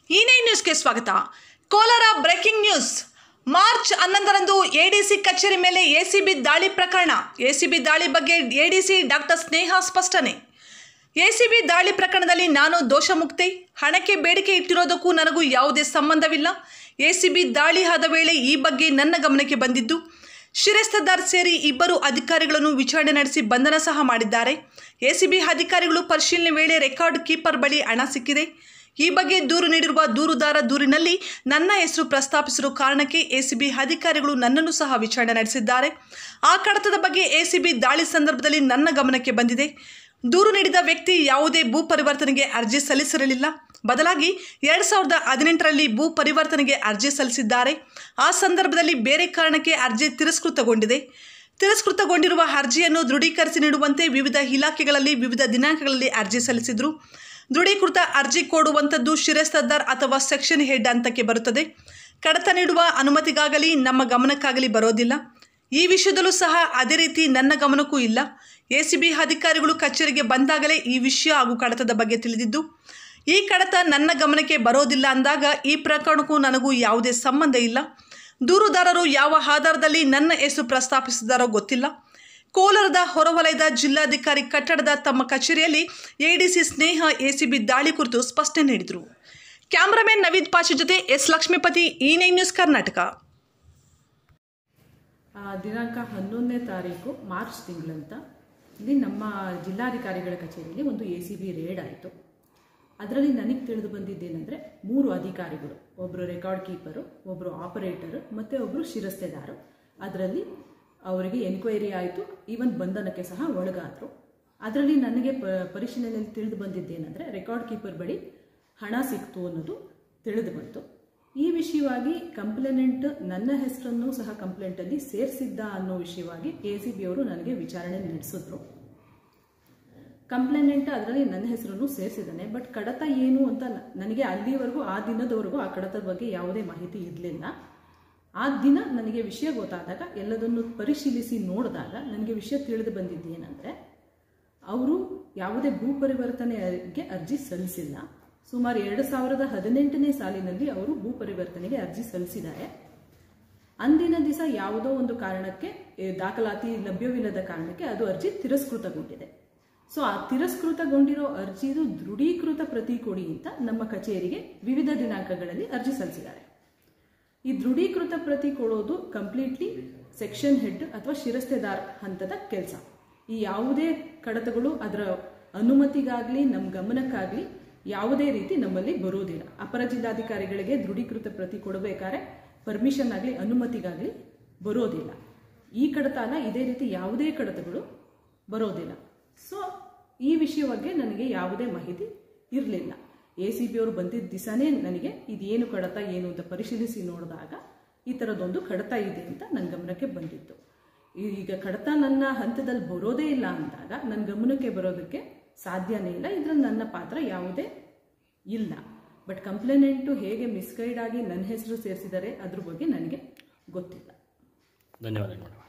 ಈ ನೈನ್ ನ್ಯೂಸ್ಗೆ ಸ್ವಾಗತ ಕೋಲಾರ ಬ್ರೇಕಿಂಗ್ ನ್ಯೂಸ್ ಮಾರ್ಚ್ ಹನ್ನೊಂದರಂದು ಎಡಿಸಿ ಕಚೇರಿ ಮೇಲೆ ಎಸಿಬಿ ದಾಳಿ ಪ್ರಕರಣ ಎಸಿಬಿ ದಾಳಿ ಬಗ್ಗೆ ಎಡಿಸಿ ಡಾಕ್ಟರ್ ಸ್ನೇಹ ಸ್ಪಷ್ಟನೆ ಎಸಿಬಿ ದಾಳಿ ಪ್ರಕರಣದಲ್ಲಿ ನಾನು ದೋಷಮುಕ್ತೆ ಹಣಕ್ಕೆ ಬೇಡಿಕೆ ಇಟ್ಟಿರೋದಕ್ಕೂ ನನಗೂ ಯಾವುದೇ ಸಂಬಂಧವಿಲ್ಲ ಎಸಿಬಿ ದಾಳಿ ಆದ ವೇಳೆ ಈ ಬಗ್ಗೆ ನನ್ನ ಗಮನಕ್ಕೆ ಬಂದಿದ್ದು ಶಿರಸ್ತದಾರ್ ಸೇರಿ ಇಬ್ಬರು ಅಧಿಕಾರಿಗಳನ್ನು ವಿಚಾರಣೆ ನಡೆಸಿ ಬಂಧನ ಸಹ ಮಾಡಿದ್ದಾರೆ ಎಸಿಬಿ ಅಧಿಕಾರಿಗಳು ಪರಿಶೀಲನೆ ವೇಳೆ ರೆಕಾರ್ಡ್ ಕೀಪರ್ ಬಳಿ ಹಣ ಸಿಕ್ಕಿದೆ ಈ ಬಗ್ಗೆ ದೂರು ನೀಡಿರುವ ದೂರುದಾರ ದೂರಿನಲ್ಲಿ ನನ್ನ ಹೆಸರು ಪ್ರಸ್ತಾಪಿಸಿರುವ ಕಾರಣಕ್ಕೆ ಎಸಿಬಿ ಅಧಿಕಾರಿಗಳು ನನ್ನನ್ನು ಸಹ ವಿಚಾರಣೆ ನಡೆಸಿದ್ದಾರೆ ಆ ಕಡತದ ಬಗ್ಗೆ ಎಸಿಬಿ ದಾಳಿ ಸಂದರ್ಭದಲ್ಲಿ ನನ್ನ ಗಮನಕ್ಕೆ ಬಂದಿದೆ ದೂರು ನೀಡಿದ ವ್ಯಕ್ತಿ ಯಾವುದೇ ಭೂ ಪರಿವರ್ತನೆಗೆ ಅರ್ಜಿ ಸಲ್ಲಿಸಿರಲಿಲ್ಲ ಬದಲಾಗಿ ಎರಡು ಸಾವಿರದ ಹದಿನೆಂಟರಲ್ಲಿ ಭೂ ಪರಿವರ್ತನೆಗೆ ಅರ್ಜಿ ಸಲ್ಲಿಸಿದ್ದಾರೆ ಆ ಸಂದರ್ಭದಲ್ಲಿ ಬೇರೆ ಕಾರಣಕ್ಕೆ ಅರ್ಜಿ ತಿರಸ್ಕೃತಗೊಂಡಿದೆ ತಿರಸ್ಕೃತಗೊಂಡಿರುವ ಅರ್ಜಿಯನ್ನು ದೃಢೀಕರಿಸಿ ನೀಡುವಂತೆ ವಿವಿಧ ಇಲಾಖೆಗಳಲ್ಲಿ ವಿವಿಧ ದಿನಾಂಕಗಳಲ್ಲಿ ಅರ್ಜಿ ಸಲ್ಲಿಸಿದ್ರು ದೃಢೀಕೃತ ಅರ್ಜಿ ಕೊಡುವಂಥದ್ದು ಶಿರಸ್ತದಾರ್ ಅಥವಾ ಸೆಕ್ಷನ್ ಹೆಡ್ ಹಂತಕ್ಕೆ ಬರುತ್ತದೆ ಕಡತ ನೀಡುವ ಅನುಮತಿಗಾಗಲಿ ನಮ್ಮ ಗಮನಕ್ಕಾಗಲಿ ಬರೋದಿಲ್ಲ ಈ ವಿಷಯದಲ್ಲೂ ಸಹ ಅದೇ ರೀತಿ ನನ್ನ ಗಮನಕ್ಕೂ ಇಲ್ಲ ಎಸಿಬಿ ಅಧಿಕಾರಿಗಳು ಕಚೇರಿಗೆ ಬಂದಾಗಲೇ ಈ ವಿಷಯ ಹಾಗೂ ಕಡತದ ಬಗ್ಗೆ ತಿಳಿದಿದ್ದು ಈ ಕಡತ ನನ್ನ ಗಮನಕ್ಕೆ ಬರೋದಿಲ್ಲ ಅಂದಾಗ ಈ ಪ್ರಕರಣಕ್ಕೂ ನನಗೂ ಯಾವುದೇ ಸಂಬಂಧ ಇಲ್ಲ ದೂರುದಾರರು ಯಾವ ಆಧಾರದಲ್ಲಿ ನನ್ನ ಹೆಸರು ಪ್ರಸ್ತಾಪಿಸಿದಾರೋ ಗೊತ್ತಿಲ್ಲ ಕೋಲಾರದ ಹೊರವಲಯದ ಜಿಲ್ಲಾಧಿಕಾರಿ ಕಟ್ಟಡದ ತಮ್ಮ ಕಚೇರಿಯಲ್ಲಿ ಎಡಿಸಿ ಸ್ನೇಹ ಎಸಿಬಿ ದಾಳಿ ಕುರಿತು ಸ್ಪಷ್ಟನೆ ನೀಡಿದರು ಕ್ಯಾಮರಾಮನ್ ನವೀದ್ ಪಾಚಿ ಜೊತೆ ಎಸ್ ಲಕ್ಷ್ಮೀಪತಿ ಈ ನೈನ್ ನ್ಯೂಸ್ ಕರ್ನಾಟಕ ಆ, ದಿನಾಂಕ ಹನ್ನೊಂದನೇ ತಾರೀಕು ಮಾರ್ಚ್ ತಿಂಗಳಂತ ಇಲ್ಲಿ ನಮ್ಮ ಜಿಲ್ಲಾಧಿಕಾರಿಗಳ ಕಚೇರಿಯಲ್ಲಿ ಒಂದು ಎ ಸಿ ಬಿ ರೇಡ್ ಆಯಿತು ಅದರಲ್ಲಿ ನನಗೆ ತಿಳಿದು ಬಂದಿದ್ದೇನೆಂದರೆ ಮೂರು ಅಧಿಕಾರಿಗಳು ಒಬ್ಬರು ರೆಕಾರ್ಡ್ ಕೀಪರು ಒಬ್ಬರು ಆಪರೇಟರು ಮತ್ತು ಒಬ್ಬರು ಶಿರಸ್ತೆದಾರರು ಅದರಲ್ಲಿ ಅವರಿಗೆ ಎನ್ಕ್ವೈರಿ ಆಯಿತು ಈವನ್ ಬಂಧನಕ್ಕೆ ಸಹ ಒಳಗಾದರು ಅದರಲ್ಲಿ ನನಗೆ ಪ ಪರಿಶೀಲನೆಯಲ್ಲಿ ತಿಳಿದು ಬಂದಿದ್ದೇನೆಂದರೆ ರೆಕಾರ್ಡ್ ಕೀಪರ್ ಬಳಿ ಹಣ ಸಿಕ್ತು ಅನ್ನೋದು ತಿಳಿದು ಬಂತು ಈ ವಿಷಯವಾಗಿ ಕಂಪ್ಲೇನೆಂಟ್ ನನ್ನ ಹೆಸರನ್ನು ಸಹ ಕಂಪ್ಲೇಂಟಲ್ಲಿ ಸೇರಿಸಿದ್ದ ಅನ್ನೋ ವಿಷಯವಾಗಿ ಎ ಸಿ ಬಿ ಅವರು ನನಗೆ ವಿಚಾರಣೆ ನಡೆಸಿದ್ರು ಕಂಪ್ಲೇನೆಂಟ್ ಅದರಲ್ಲಿ ನನ್ನ ಹೆಸರನ್ನು ಸೇರಿಸಿದ್ದಾನೆ ಬಟ್ ಕಡತ ಏನು ಅಂತ ನ- ನನಗೆ ಅಲ್ಲಿವರೆಗೂ ಆ ದಿನದವರೆಗೂ ಆ ಕಡತದ ಬಗ್ಗೆ ಯಾವುದೇ ಮಾಹಿತಿ ಇರಲಿಲ್ಲ ಆ ದಿನ ನನಗೆ ವಿಷಯ ಗೊತ್ತಾದಾಗ ಎಲ್ಲದನ್ನು ಪರಿಶೀಲಿಸಿ ನೋಡಿದಾಗ ನನಗೆ ವಿಷಯ ತಿಳಿದು ಬಂದಿದ್ದೇನೆಂದರೆ ಅವರು ಯಾವುದೇ ಭೂ ಪರಿವರ್ತನೆಗೆ ಅರ್ಜಿ ಸಲ್ಲಿಸಿಲ್ಲ ಸುಮಾರು ಎರಡು ಸಾವಿರದ ಹದಿನೆಂಟನೇ ಸಾಲಿನಲ್ಲಿ ಅವರು ಭೂ ಪರಿವರ್ತನೆಗೆ ಅರ್ಜಿ ಸಲ್ಲಿಸಿದ್ದಾರೆ ಅಂದಿನ ದಿವಸ ಯಾವುದೋ ಒಂದು ಕಾರಣಕ್ಕೆ ಏ, ದಾಖಲಾತಿ ಲಭ್ಯವಿಲ್ಲದ ಕಾರಣಕ್ಕೆ ಅದು ಅರ್ಜಿ ತಿರಸ್ಕೃತಗೊಂಡಿದೆ ಸೊ ಆ ತಿರಸ್ಕೃತಗೊಂಡಿರೋ ಅರ್ಜಿದು ದೃಢೀಕೃತ ಪ್ರತಿ ಕೊಡಿ ಅಂತ ನಮ್ಮ ಕಚೇರಿಗೆ ವಿವಿಧ ದಿನಾಂಕಗಳಲ್ಲಿ ಅರ್ಜಿ ಸಲ್ಲಿಸಿದ್ದಾರೆ ಈ ದೃಢೀಕೃತ ಪ್ರತಿ ಕೊಡೋದು ಕಂಪ್ಲೀಟ್ಲಿ ಸೆಕ್ಷನ್ ಹೆಡ್ ಅಥವಾ ಶಿರಸ್ತೆದಾರ್ ಹಂತದ ಕೆಲಸ ಈ ಯಾವುದೇ ಕಡತಗಳು ಅದರ ಅನುಮತಿಗಾಗಲಿ ನಮ್ಮ ಗಮನಕ್ಕಾಗಲಿ ಯಾವುದೇ ರೀತಿ ನಮ್ಮಲ್ಲಿ ಬರೋದಿಲ್ಲ ಅಪರ ಜಿಲ್ಲಾಧಿಕಾರಿಗಳಿಗೆ ದೃಢೀಕೃತ ಪ್ರತಿ ಕೊಡಬೇಕಾದ್ರೆ ಪರ್ಮಿಷನ್ ಆಗಲಿ ಅನುಮತಿಗಾಗಲಿ ಬರೋದಿಲ್ಲ ಈ ಕಡತ ಅಲ್ಲ ಇದೇ ರೀತಿ ಯಾವುದೇ ಕಡತಗಳು ಬರೋದಿಲ್ಲ ಸೊ ಈ ವಿಷಯ ಬಗ್ಗೆ ನನಗೆ ಯಾವುದೇ ಮಾಹಿತಿ ಇರಲಿಲ್ಲ ಎ ಸಿ ಬಿ ಅವರು ಬಂದಿದ್ದ ದಿವಸನೇ ನನಗೆ ಇದೇನು ಕಡತ ಏನು ಅಂತ ಪರಿಶೀಲಿಸಿ ನೋಡಿದಾಗ ಈ ಥರದೊಂದು ಕಡತ ಇದೆ ಅಂತ ನನ್ನ ಗಮನಕ್ಕೆ ಬಂದಿತ್ತು ಈಗ ಕಡತ ನನ್ನ ಹಂತದಲ್ಲಿ ಬರೋದೇ ಇಲ್ಲ ಅಂದಾಗ ನನ್ನ ಗಮನಕ್ಕೆ ಬರೋದಕ್ಕೆ ಸಾಧ್ಯನೇ ಇಲ್ಲ ಇದರಲ್ಲಿ ನನ್ನ ಪಾತ್ರ ಯಾವುದೇ ಇಲ್ಲ ಬಟ್ ಕಂಪ್ಲೇನೆಂಟು ಹೇಗೆ ಮಿಸ್ಗೈಡ್ ಆಗಿ ನನ್ನ ಹೆಸರು ಸೇರಿಸಿದ್ದಾರೆ ಅದ್ರ ಬಗ್ಗೆ ನನಗೆ ಗೊತ್ತಿಲ್ಲ ಧನ್ಯವಾದಗಳು ಮೇಡಮ್